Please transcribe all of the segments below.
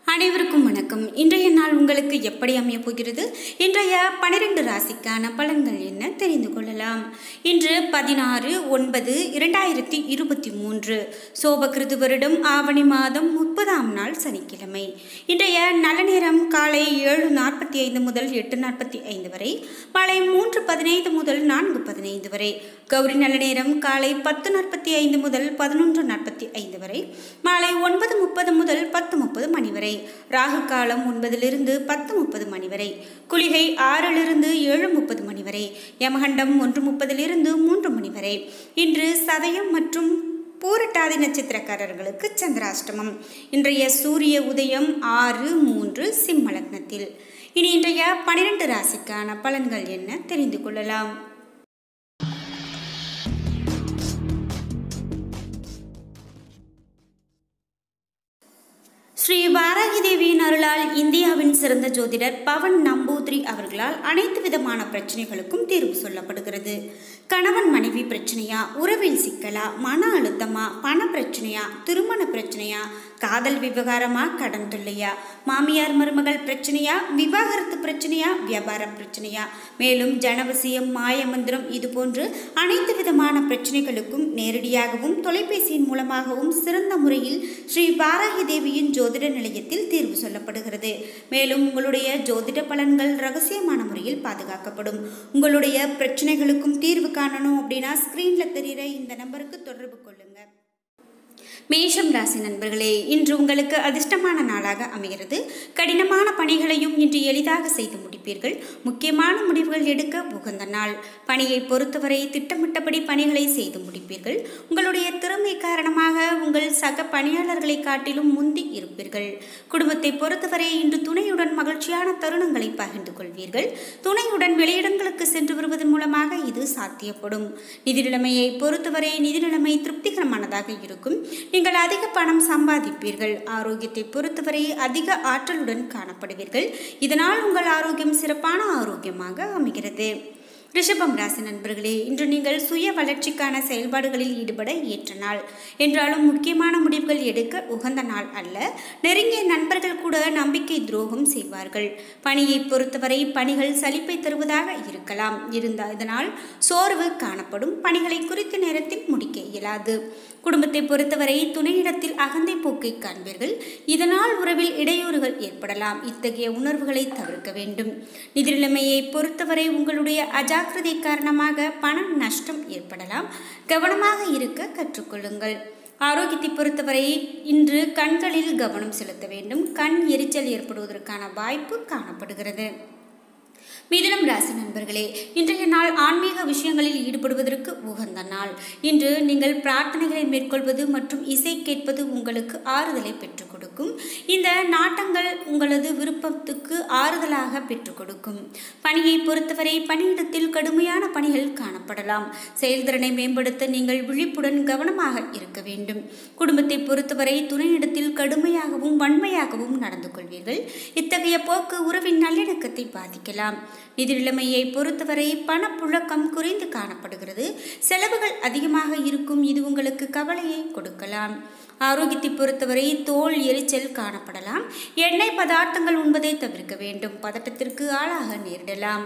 அனைவருக்கும் வணக்கம் இன்றைய நாள் உங்களுக்கு எப்படி அமைய போகிறது இன்றைய பனிரெண்டு ராசிக்கான பலன்கள் என்ன தெரிந்து கொள்ளலாம் இன்று பதினாறு ஒன்பது இரண்டாயிரத்தி இருபத்தி மூன்று சோபகிருது வருடம் ஆவணி மாதம் முப்பதாம் நாள் சனிக்கிழமை இன்றைய நல்ல நேரம் காலை ஏழு நாற்பத்தி ஐந்து முதல் எட்டு நாற்பத்தி ஐந்து வரை மாலை மூன்று பதினைந்து முதல் நான்கு பதினைந்து வரை கௌரி நல்ல நேரம் காலை பத்து நாற்பத்தி ஐந்து முதல் பதினொன்று நாற்பத்தி ஐந்து வரை மாலை ஒன்பது முப்பது முதல் பத்து முப்பது மணி வரை ராகு காலம் ஒன்பதிலிருந்து பத்து முப்பது மணி வரை குளிகை ஆறிலிருந்து ஏழு முப்பது மணி வரை யமகண்டம் ஒன்று முப்பதிலிருந்து மூன்று மணி வரை இன்று சதயம் மற்றும் பூரட்டாதி நட்சத்திரக்காரர்களுக்கு சந்திராஷ்டமம் இன்றைய சூரிய உதயம் ஆறு மூன்று சிம்ம லக்னத்தில் இனி இன்றைய பனிரெண்டு ராசிக்கான பலன்கள் என்ன தெரிந்து கொள்ளலாம் ஸ்ரீ வாராகி தேவியின் அருளால் இந்தியாவின் சிறந்த ஜோதிடர் பவன் நம்பூதிரி அவர்களால் அனைத்து விதமான பிரச்சனைகளுக்கும் தீர்வு சொல்லப்படுகிறது கணவன் மனைவி பிரச்சனையா உறவில் சிக்கலா மன அழுத்தமா பண பிரச்சனையா திருமண பிரச்சனையா காதல் விவகாரமா கடன் தொல்லையா மாமியார் மருமகள் பிரச்சனையா விவாகரத்து பிரச்சனையா வியாபார பிரச்சனையா மேலும் ஜனவசியம் மாயமந்திரம் இது போன்று அனைத்து விதமான பிரச்சனைகளுக்கும் நேரடியாகவும் தொலைபேசியின் மூலமாகவும் சிறந்த முறையில் ஸ்ரீ வாராகி தேவியின் ஜோதிட நிலையத்தில் தீர்வு சொல்லப்படுகிறது மேலும் உங்களுடைய ஜோதிட பலன்கள் ரகசியமான முறையில் பாதுகாக்கப்படும் உங்களுடைய பிரச்சனைகளுக்கும் தீர்வு காணணும் அப்படின்னா ஸ்க்ரீனில் தெரிகிற இந்த நம்பருக்கு தொடர்பு கொள்ளுங்கள் மேஷம் ராசி நண்பர்களே இன்று உங்களுக்கு அதிர்ஷ்டமான நாளாக அமைகிறது கடினமான பணிகளையும் இன்று எளிதாக செய்து முடிப்பீர்கள் முக்கியமான முடிவுகள் எடுக்க உகந்த நாள் பணியை பொறுத்தவரை திட்டமிட்டபடி பணிகளை செய்து முடிப்பீர்கள் உங்களுடைய திறமை காரணமாக உங்கள் சக பணியாளர்களை காட்டிலும் முந்தி இருப்பீர்கள் குடும்பத்தை பொறுத்தவரை இன்று துணையுடன் மகிழ்ச்சியான தருணங்களை பகிர்ந்து கொள்வீர்கள் துணையுடன் வெளியிடங்களுக்கு சென்று வருவதன் மூலமாக இது சாத்தியப்படும் நிதி நிலைமையை பொறுத்தவரை நிதி நிலைமை திருப்திகரமானதாக இருக்கும் நீங்கள் அதிக பணம் சம்பாதிப்பீர்கள் ஆரோக்கியத்தை பொறுத்தவரை அதிக ஆற்றலுடன் காணப்படுவீர்கள் இதனால் உங்கள் ஆரோக்கியம் சிறப்பான ஆரோக்கியமாக அமைகிறது ரிஷபம் ராசி நண்பர்களே இன்று நீங்கள் சுய வளர்ச்சிக்கான செயல்பாடுகளில் ஈடுபட ஏற்ற நாள் என்றாலும் முக்கியமான முடிவுகள் எடுக்க உகந்த நாள் அல்ல நெருங்கிய நண்பர்கள் கூட நம்பிக்கை துரோகம் செய்வார்கள் பணியை பொறுத்தவரை பணிகள் சலிப்பை தருவதாக இருக்கலாம் இருந்த இதனால் சோர்வு காணப்படும் பணிகளை குறித்த நேரத்தில் முடிக்க இயலாது குடும்பத்தை பொறுத்தவரை துணையிடத்தில் அகந்தை போக்கை காண்பீர்கள் இதனால் உறவில் இடையூறுகள் ஏற்படலாம் இத்தகைய உணர்வுகளை தவிர்க்க வேண்டும் நிதி நிலைமையை பொறுத்தவரை உங்களுடைய அஜாக்கிரதை காரணமாக பண நஷ்டம் ஏற்படலாம் கவனமாக இருக்க கற்றுக்கொள்ளுங்கள் ஆரோக்கியத்தை பொறுத்தவரை இன்று கண்களில் கவனம் செலுத்த வேண்டும் கண் எரிச்சல் ஏற்படுவதற்கான வாய்ப்பு காணப்படுகிறது மிதுனம் ராசி நண்பர்களே இன்றைய நாள் ஆன்மீக விஷயங்களில் ஈடுபடுவதற்கு உகந்த நாள் இன்று நீங்கள் பிரார்த்தனைகளை மேற்கொள்வது மற்றும் இசை கேட்பது உங்களுக்கு ஆறுதலை பெற்றுக் கொடுக்கும் இந்த நாட்டங்கள் உங்களது விருப்பத்துக்கு ஆறுதலாக பெற்றுக் கொடுக்கும் பணியை பொறுத்தவரை பணியிடத்தில் கடுமையான பணிகள் காணப்படலாம் செயல்திறனை மேம்படுத்த நீங்கள் விழிப்புடன் கவனமாக இருக்க வேண்டும் குடும்பத்தை பொறுத்தவரை துணையிடத்தில் கடுமையாகவும் வன்மையாகவும் நடந்து கொள்வீர்கள் இத்தகைய போக்கு உறவின் நல்லிணக்கத்தை பாதிக்கலாம் நிதி நிலைமையை பொறுத்தவரை பணப்புழக்கம் குறைந்து காணப்படுகிறது செலவுகள் அதிகமாக இருக்கும் இது உங்களுக்கு கவலையை கொடுக்கலாம் ஆரோக்கியத்தை பொறுத்தவரை தோல் எரிச்சல் காணப்படலாம் எண்ணெய் பதார்த்தங்கள் உண்பதை தவிர்க்க வேண்டும் பதட்டத்திற்கு ஆளாக நேரிடலாம்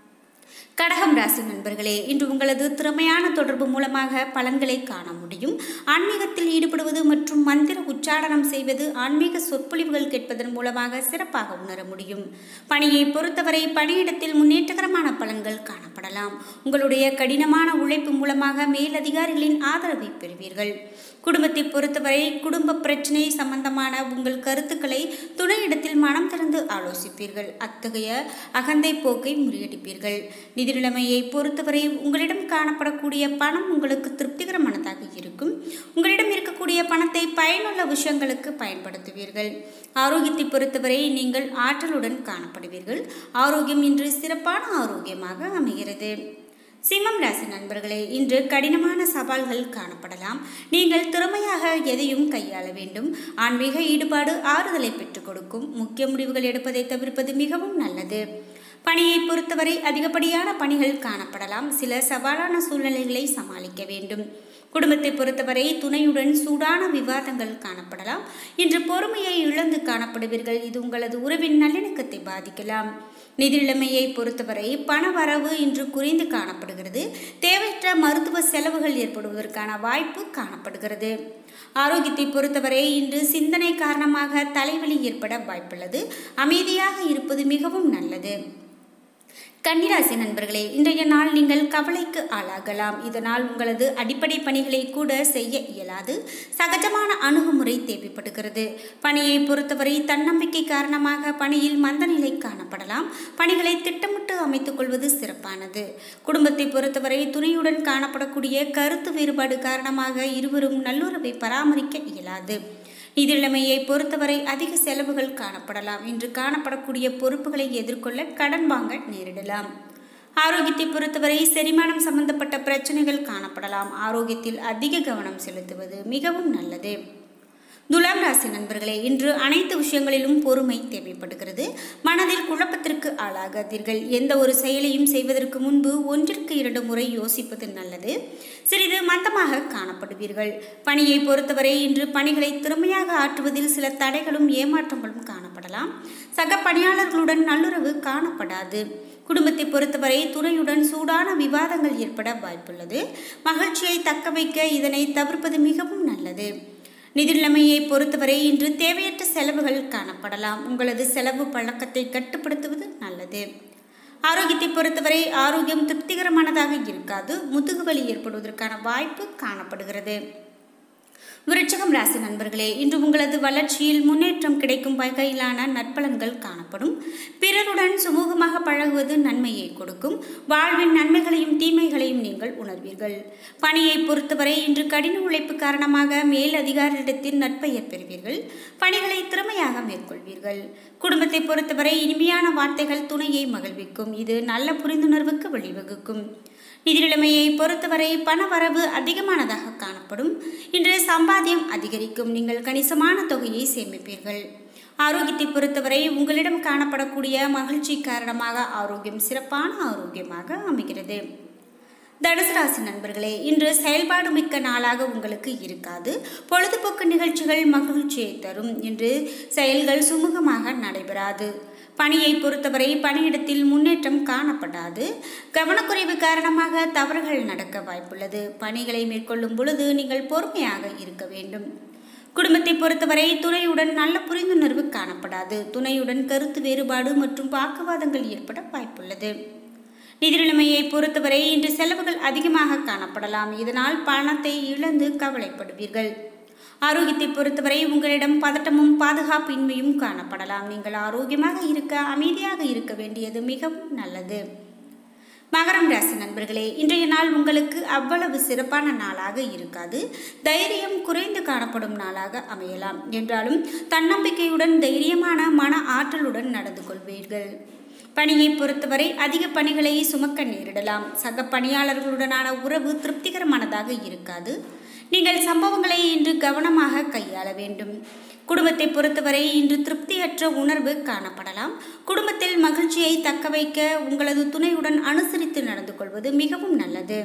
கடகம் ராசி நண்பர்களே இன்று உங்களது திறமையான தொடர்பு மூலமாக பலன்களை காண முடியும் ஆன்மீகத்தில் ஈடுபடுவது மற்றும் மந்திர உச்சாடனம் செய்வது ஆன்மீக சொற்பொழிவுகள் கேட்பதன் மூலமாக சிறப்பாக உணர முடியும் பணியை பொறுத்தவரை பணியிடத்தில் முன்னேற்றகரமான பலன்கள் காணப்படலாம் உங்களுடைய கடினமான உழைப்பு மூலமாக மேலதிகாரிகளின் ஆதரவை பெறுவீர்கள் குடும்பத்தை பொறுத்தவரை குடும்ப பிரச்சனை சம்பந்தமான உங்கள் கருத்துக்களை துணையிடத்தில் மனம் திறந்து ஆலோசிப்பீர்கள் அத்தகைய அகந்தை போக்கை முறியடிப்பீர்கள் நிதி நிலைமையை பொறுத்தவரை உங்களிடம் காணப்படக்கூடிய பணம் உங்களுக்கு திருப்திகரமானதாக இருக்கும் உங்களிடம் இருக்கக்கூடிய பணத்தை பயனுள்ள விஷயங்களுக்கு பயன்படுத்துவீர்கள் ஆரோக்கியத்தை பொறுத்தவரை நீங்கள் ஆற்றலுடன் காணப்படுவீர்கள் ஆரோக்கியம் இன்று சிறப்பான ஆரோக்கியமாக அமைகிறது சிம்மம் ராசி நண்பர்களே இன்று கடினமான சவால்கள் காணப்படலாம் நீங்கள் திறமையாக எதையும் கையாள வேண்டும் ஆன்மீக ஈடுபாடு ஆறுதலை பெற்றுக் கொடுக்கும் முக்கிய முடிவுகள் எடுப்பதை தவிர்ப்பது மிகவும் நல்லது பணியை பொறுத்தவரை அதிகப்படியான பணிகள் காணப்படலாம் சில சவாலான சூழ்நிலைகளை சமாளிக்க வேண்டும் குடும்பத்தை பொறுத்தவரை துணையுடன் சூடான விவாதங்கள் காணப்படலாம் இன்று பொறுமையை இழந்து காணப்படுவீர்கள் இது உங்களது உறவின் நல்லிணக்கத்தை பாதிக்கலாம் நிதி நிலைமையை பொறுத்தவரை பண வரவு இன்று குறைந்து காணப்படுகிறது தேவையற்ற மருத்துவ செலவுகள் ஏற்படுவதற்கான வாய்ப்பு காணப்படுகிறது ஆரோக்கியத்தை பொறுத்தவரை இன்று சிந்தனை காரணமாக தலைவலி ஏற்பட வாய்ப்புள்ளது அமைதியாக இருப்பது மிகவும் நல்லது கன்னிராசி நண்பர்களே இன்றைய நாள் நீங்கள் கவலைக்கு ஆளாகலாம் இதனால் உங்களது அடிப்படை பணிகளை கூட செய்ய இயலாது சகஜமான அணுகுமுறை தேவைப்படுகிறது பணியை பொறுத்தவரை தன்னம்பிக்கை காரணமாக பணியில் மந்தநிலை காணப்படலாம் பணிகளை திட்டமிட்டு அமைத்துக் கொள்வது சிறப்பானது குடும்பத்தை பொறுத்தவரை துணையுடன் காணப்படக்கூடிய கருத்து வேறுபாடு காரணமாக இருவரும் நல்லுறவை பராமரிக்க இயலாது நிதி நிலைமையை பொறுத்தவரை அதிக செலவுகள் காணப்படலாம் இன்று காணப்படக்கூடிய பொறுப்புகளை எதிர்கொள்ள கடன் வாங்க நேரிடலாம் ஆரோக்கியத்தை பொறுத்தவரை செரிமானம் சம்பந்தப்பட்ட பிரச்சனைகள் காணப்படலாம் ஆரோக்கியத்தில் அதிக கவனம் செலுத்துவது மிகவும் நல்லது துலாம் ராசி நண்பர்களே இன்று அனைத்து விஷயங்களிலும் பொறுமை தேவைப்படுகிறது மனதில் குழப்பத்திற்கு ஆளாகாதீர்கள் எந்த ஒரு செயலையும் செய்வதற்கு முன்பு ஒன்றிற்கு இரண்டு முறை யோசிப்பது நல்லது சிறிது மந்தமாக காணப்படுவீர்கள் பணியை பொறுத்தவரை இன்று பணிகளை திறமையாக ஆற்றுவதில் சில தடைகளும் ஏமாற்றங்களும் காணப்படலாம் சக பணியாளர்களுடன் நல்லுறவு காணப்படாது குடும்பத்தை பொறுத்தவரை துணையுடன் சூடான விவாதங்கள் ஏற்பட வாய்ப்புள்ளது மகிழ்ச்சியை தக்க வைக்க இதனை தவிர்ப்பது மிகவும் நல்லது நிதி நிலைமையை பொறுத்தவரை இன்று தேவையற்ற செலவுகள் காணப்படலாம் உங்களது செலவு பழக்கத்தை கட்டுப்படுத்துவது நல்லது ஆரோக்கியத்தை பொறுத்தவரை ஆரோக்கியம் திருப்திகரமானதாக இருக்காது முதுகுவலி ஏற்படுவதற்கான வாய்ப்பு காணப்படுகிறது விருச்சகம் ராசி நண்பர்களே இன்று உங்களது வளர்ச்சியில் முன்னேற்றம் கிடைக்கும் வகையிலான நற்பலன்கள் காணப்படும் பிறருடன் சுமூகமாக பழகுவது நன்மையை கொடுக்கும் வாழ்வின் நன்மைகளையும் தீமைகளையும் நீங்கள் உணர்வீர்கள் பணியை பொறுத்தவரை இன்று கடின உழைப்பு காரணமாக மேல் அதிகாரியிடத்தில் நட்பெயர் பெறுவீர்கள் பணிகளை திறமையாக மேற்கொள்வீர்கள் குடும்பத்தை பொறுத்தவரை இனிமையான வார்த்தைகள் துணையை மகிழ்விக்கும் இது நல்ல புரிந்துணர்வுக்கு வழிவகுக்கும் நிதி நிலைமையை பொறுத்தவரை பண வரவு அதிகமானதாக காணப்படும் இன்று சம்பாத்தியம் அதிகரிக்கும் நீங்கள் கணிசமான தொகையை சேமிப்பீர்கள் ஆரோக்கியத்தை பொறுத்தவரை உங்களிடம் காணப்படக்கூடிய மகிழ்ச்சி காரணமாக ஆரோக்கியம் சிறப்பான ஆரோக்கியமாக அமைகிறது தனுசு ராசி நண்பர்களே இன்று செயல்பாடு மிக்க நாளாக உங்களுக்கு இருக்காது பொழுதுபோக்கு நிகழ்ச்சிகள் மகிழ்ச்சியை தரும் இன்று செயல்கள் சுமூகமாக நடைபெறாது பணியை பொறுத்தவரை பணியிடத்தில் முன்னேற்றம் காணப்படாது கவனக்குறைவு காரணமாக தவறுகள் நடக்க வாய்ப்புள்ளது பணிகளை மேற்கொள்ளும் பொழுது நீங்கள் பொறுமையாக இருக்க வேண்டும் குடும்பத்தை பொறுத்தவரை துணையுடன் நல்ல புரிந்துணர்வு காணப்படாது துணையுடன் கருத்து வேறுபாடு மற்றும் வாக்குவாதங்கள் ஏற்பட வாய்ப்புள்ளது நிதி நிலைமையை பொறுத்தவரை இன்று செலவுகள் அதிகமாக காணப்படலாம் இதனால் பணத்தை இழந்து கவலைப்படுவீர்கள் ஆரோக்கியத்தை பொறுத்தவரை உங்களிடம் பதட்டமும் பாதுகாப்பின்மையும் காணப்படலாம் நீங்கள் ஆரோக்கியமாக இருக்க அமைதியாக இருக்க வேண்டியது மிகவும் நல்லது மகரம் ராசி நண்பர்களே இன்றைய நாள் உங்களுக்கு அவ்வளவு சிறப்பான நாளாக இருக்காது தைரியம் குறைந்து காணப்படும் நாளாக அமையலாம் என்றாலும் தன்னம்பிக்கையுடன் தைரியமான மன ஆற்றலுடன் நடந்து கொள்வீர்கள் பணியை பொறுத்தவரை அதிக பணிகளை சுமக்க நேரிடலாம் சக பணியாளர்களுடனான உறவு திருப்திகரமானதாக இருக்காது நீங்கள் சம்பவங்களை இன்று கவனமாக கையாள வேண்டும் குடும்பத்தை பொறுத்தவரை இன்று திருப்தியற்ற உணர்வு காணப்படலாம் குடும்பத்தில் மகிழ்ச்சியை தக்க வைக்க உங்களது துணையுடன் அனுசரித்து நடந்து கொள்வது மிகவும் நல்லது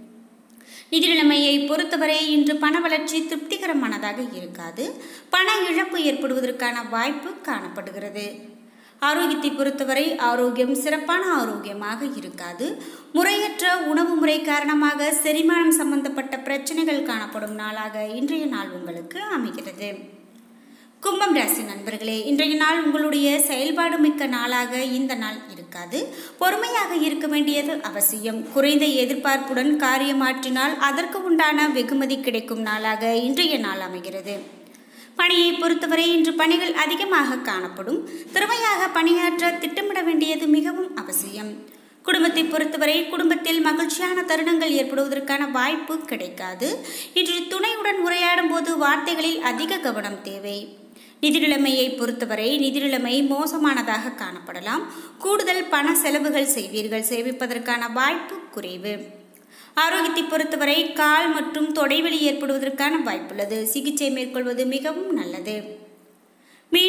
நிதி நிலைமையை பொறுத்தவரை இன்று பண வளர்ச்சி திருப்திகரமானதாக இருக்காது பண இழப்பு ஏற்படுவதற்கான வாய்ப்பு காணப்படுகிறது ஆரோக்கியத்தை பொறுத்தவரை ஆரோக்கியம் சிறப்பான ஆரோக்கியமாக இருக்காது முறையற்ற உணவு முறை காரணமாக செரிமானம் சம்பந்தப்பட்ட பிரச்சனைகள் காணப்படும் நாளாக இன்றைய நாள் உங்களுக்கு அமைகிறது கும்பம் ராசி நண்பர்களே இன்றைய நாள் உங்களுடைய செயல்பாடு மிக்க நாளாக இந்த நாள் இருக்காது பொறுமையாக இருக்க வேண்டியது அவசியம் குறைந்த எதிர்பார்ப்புடன் காரியமாற்றினால் அதற்கு உண்டான வெகுமதி கிடைக்கும் நாளாக இன்றைய நாள் அமைகிறது பணியை பொறுத்தவரை இன்று பணிகள் அதிகமாக காணப்படும் திறமையாக பணியாற்ற திட்டமிட வேண்டியது மிகவும் அவசியம் குடும்பத்தை பொறுத்தவரை குடும்பத்தில் மகிழ்ச்சியான தருணங்கள் ஏற்படுவதற்கான வாய்ப்பு கிடைக்காது இன்று துணையுடன் உரையாடும் போது வார்த்தைகளில் அதிக கவனம் தேவை நிதி நிலைமையை பொறுத்தவரை நிதி நிலைமை மோசமானதாக காணப்படலாம் கூடுதல் பண செலவுகள் செய்வீர்கள் சேமிப்பதற்கான வாய்ப்பு குறைவு ஆரோக்கியத்தை பொறுத்தவரை கால் மற்றும் தொடைவலி ஏற்படுவதற்கான வாய்ப்புள்ளது சிகிச்சை மேற்கொள்வது மிகவும் நல்லது மீனம் ராசி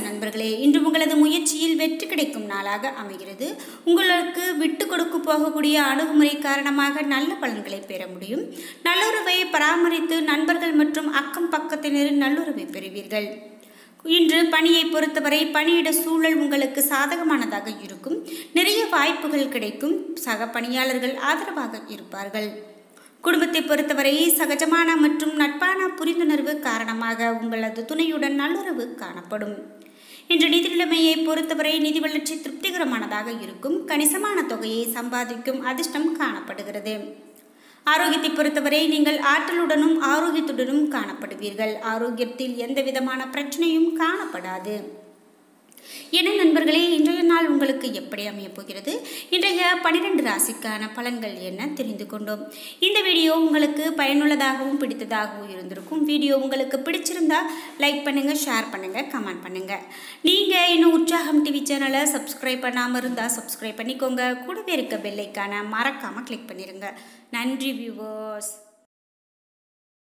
நண்பர்களே இன்று உங்களது முயற்சியில் வெற்றி கிடைக்கும் நாளாக அமைகிறது உங்களுக்கு விட்டு கொடுக்கு போகக்கூடிய அணுகுமுறை காரணமாக நல்ல பலன்களை பெற முடியும் நல்லுறவை பராமரித்து நண்பர்கள் மற்றும் அக்கம் பக்கத்தினரின் நல்லுறவை பெறுவீர்கள் இன்று பணியை பொறுத்தவரை பணியிட சூழல் உங்களுக்கு சாதகமானதாக இருக்கும் நிறைய வாய்ப்புகள் கிடைக்கும் சக பணியாளர்கள் ஆதரவாக இருப்பார்கள் குடும்பத்தை பொறுத்தவரை சகஜமான மற்றும் நட்பான புரிந்துணர்வு காரணமாக உங்களது துணையுடன் நல்லுறவு காணப்படும் இன்று நிதி நிலைமையை பொறுத்தவரை நிதி வளர்ச்சி திருப்திகரமானதாக இருக்கும் கணிசமான தொகையை சம்பாதிக்கும் அதிர்ஷ்டம் காணப்படுகிறது ஆரோக்கியத்தை பொறுத்தவரை நீங்கள் ஆற்றலுடனும் ஆரோக்கியத்துடனும் காணப்படுவீர்கள் ஆரோக்கியத்தில் எந்த விதமான பிரச்சனையும் காணப்படாது என நண்பர்களே இன்றைய நாள் உங்களுக்கு எப்படி அமையப் போகிறது இன்றைய பனிரெண்டு ராசிக்கான பலன்கள் என்ன தெரிந்து கொண்டோம் இந்த வீடியோ உங்களுக்கு பயனுள்ளதாகவும் பிடித்ததாகவும் இருந்திருக்கும் வீடியோ உங்களுக்கு பிடிச்சிருந்தா லைக் பண்ணுங்கள் ஷேர் பண்ணுங்கள் கமெண்ட் பண்ணுங்கள் நீங்கள் இன்னும் உற்சாகம் டிவி சேனலை சப்ஸ்கிரைப் பண்ணாமல் இருந்தால் சப்ஸ்கிரைப் பண்ணிக்கோங்க கூடவே இருக்க பெல்லைக்கான மறக்காமல் கிளிக் பண்ணிடுங்க நன்றி வியூவர்ஸ்